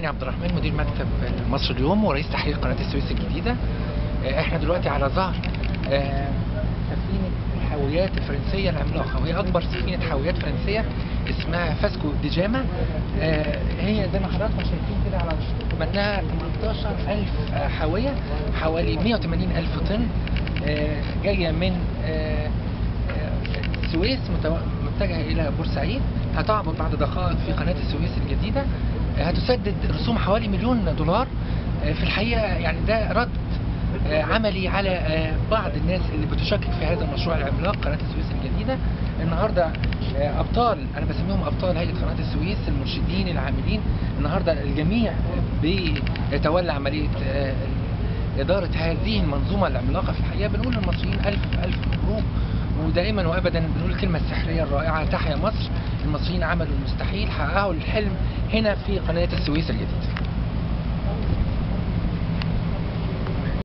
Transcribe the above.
هاني عبد الرحمن مدير مكتب مصر اليوم ورئيس تحرير قناه السويس الجديده آه، احنا دلوقتي على ظهر آه، سفينه الحاويات الفرنسيه العملاقه وهي اكبر سفينه حاويات فرنسيه اسمها فاسكو دي جاما آه، هي زي ما حضراتكم شايفين كده على متنها 18000 حاويه حوالي 180000 طن آه، جايه من آه، آه، السويس متو- متجهه الى بورسعيد هتعبر بعد دقائق في قناه السويس الجديده آه، هتسدد رسوم حوالي مليون دولار آه، في الحقيقه يعني ده رد آه، عملي على آه، بعض الناس اللي بتشكك في هذا المشروع العملاق قناه السويس الجديده النهارده آه، ابطال انا بسميهم ابطال هيئه قناه السويس المرشدين العاملين النهارده الجميع بيتولى عمليه آه، إدارة هذه المنظومة العملاقة في الحقيقة بنقول للمصريين ألف ألف مبروك ودائما وأبدا بنقول الكلمة السحرية الرائعة تحيا مصر المصريين عملوا المستحيل حققوا الحلم هنا في قناة السويس الجديدة